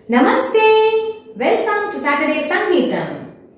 Namaste welcome to Saturday சங்கீதம்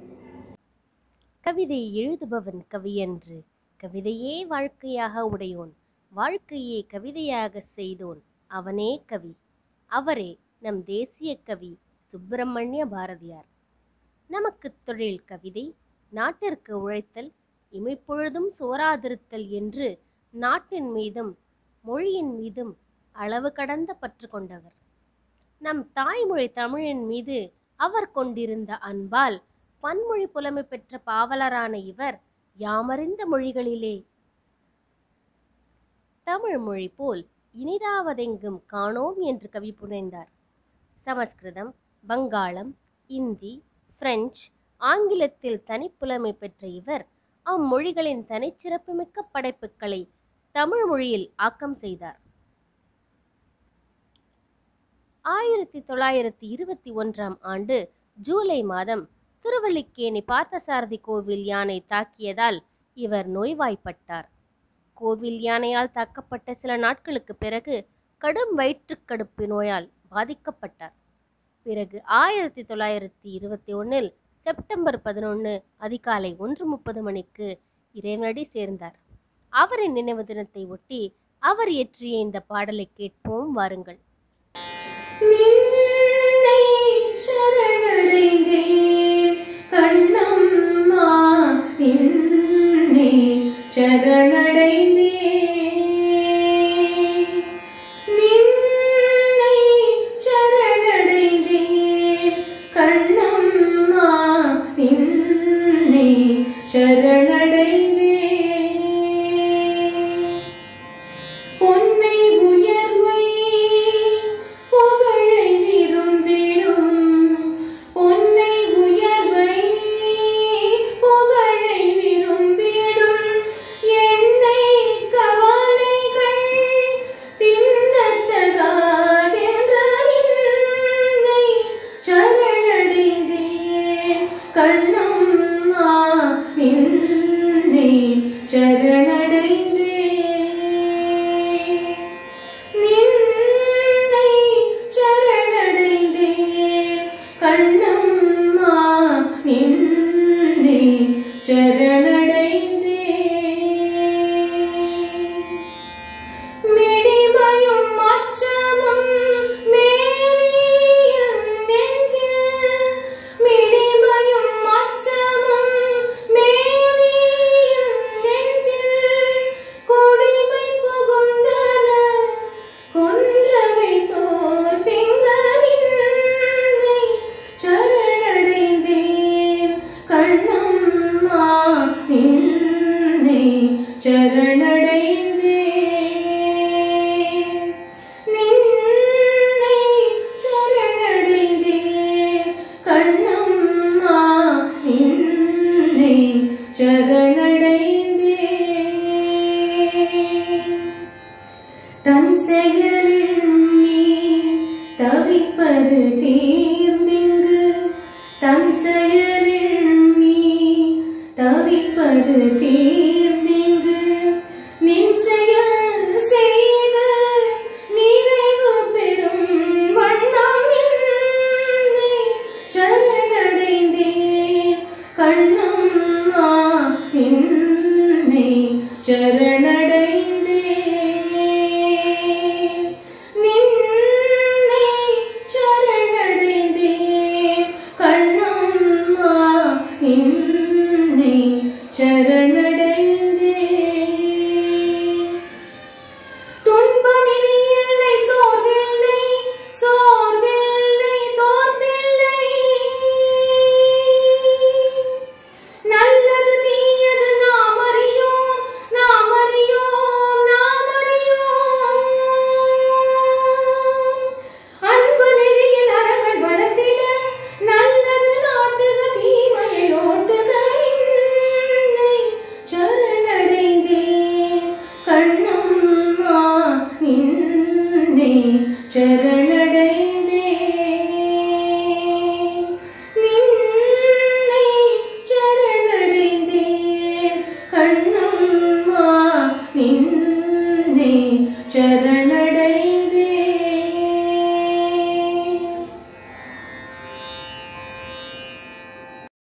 கவிதை எழுதுபவன் கவியன்று கவிதையே வாழ்க்கையாக உடையோன் வாழ்க்கையே கவிதையாக செய்தோன் அவனே கவி அவரே நம் தேசிய கவி சுப்பிரமணிய பாரதியார் நமக்கு தொழில் கவிதை நாட்டிற்கு உழைத்தல் இமைப்பொழுதும் சோராதிருத்தல் என்று நாட்டின் மீதும் மொழியின் மீதும் அளவு கடந்த பற்று கொண்டவர் நம் தாய்மொழி தமிழின் மீது அவர் கொண்டிருந்த அன்பால் பன்மொழி புலமை பெற்ற பாவலரான இவர் யாமறிந்த மொழிகளிலே தமிழ் மொழி போல் இனிதாவதெங்கும் காணோம் என்று கவி புனைந்தார் சமஸ்கிருதம் வங்காளம் இந்தி பிரெஞ்சு ஆங்கிலத்தில் தனிப்புலமை பெற்ற இவர் அம்மொழிகளின் தனிச்சிறப்புமிக்க படைப்புகளை தமிழ் மொழியில் ஆக்கம் செய்தார் ஆயிரத்தி தொள்ளாயிரத்தி இருபத்தி ஒன்றாம் ஆண்டு ஜூலை மாதம் திருவல்லிக்கேணி பார்த்தசாரதி கோவில் யானை தாக்கியதால் இவர் நோய்வாய்ப்பட்டார் கோவில் யானையால் தாக்கப்பட்ட சில நாட்களுக்கு பிறகு கடும் வயிற்றுக்கடுப்பு நோயால் பாதிக்கப்பட்டார் பிறகு ஆயிரத்தி தொள்ளாயிரத்தி இருபத்தி ஒன்றில் செப்டம்பர் பதினொன்று அதிகாலை ஒன்று முப்பது மணிக்கு இறைவனடி சேர்ந்தார் அவரின் நினைவு தினத்தை ஒட்டி அவர் இயற்றிய இந்த பாடலை கேட்போம் வாருங்கள் நின்னை சரணடைந்தேன் கண்ணம்மா நின்னை சரணடைந்தேன் நின்னை சரணடைந்தேன் கண்ணம்மா நின்னை சரணடைந்தேன் பொன்னை உயர்வை புகழை விரும்பிடும் பொன்னை உயர்வை புகழை விரும்பிடும் என்னை கவலைகள் தின்னத்தகாதென்ற என்னை சரணடைந்தேன் கண்ணம்மா நின்னை சரணடைந்தேன் நின்னை சரணடைந்தேன் கண்ணம்மா நின்னை சரணடைந்தேன் மிடிமையும் மச்சமும் மேனியும் நெஞ்சில் மிடிமையும் மச்சமும் மேனியும் நெஞ்சில் குடிமை புகுந்தன கொன்றவை தோர் பிங்கனின்னை சரணடைந்தேன் கண்ணம்மா நின்னை சரணடைந்தேன் நின்னை சரணடைந்தேன் கண்ணம்மா நின்னை சரணடைந்தேன் தன் செயலில் நீ தவிப்பது தீர்ந்திங்கு தன் செயலில் நீ தவிப்பது தீர்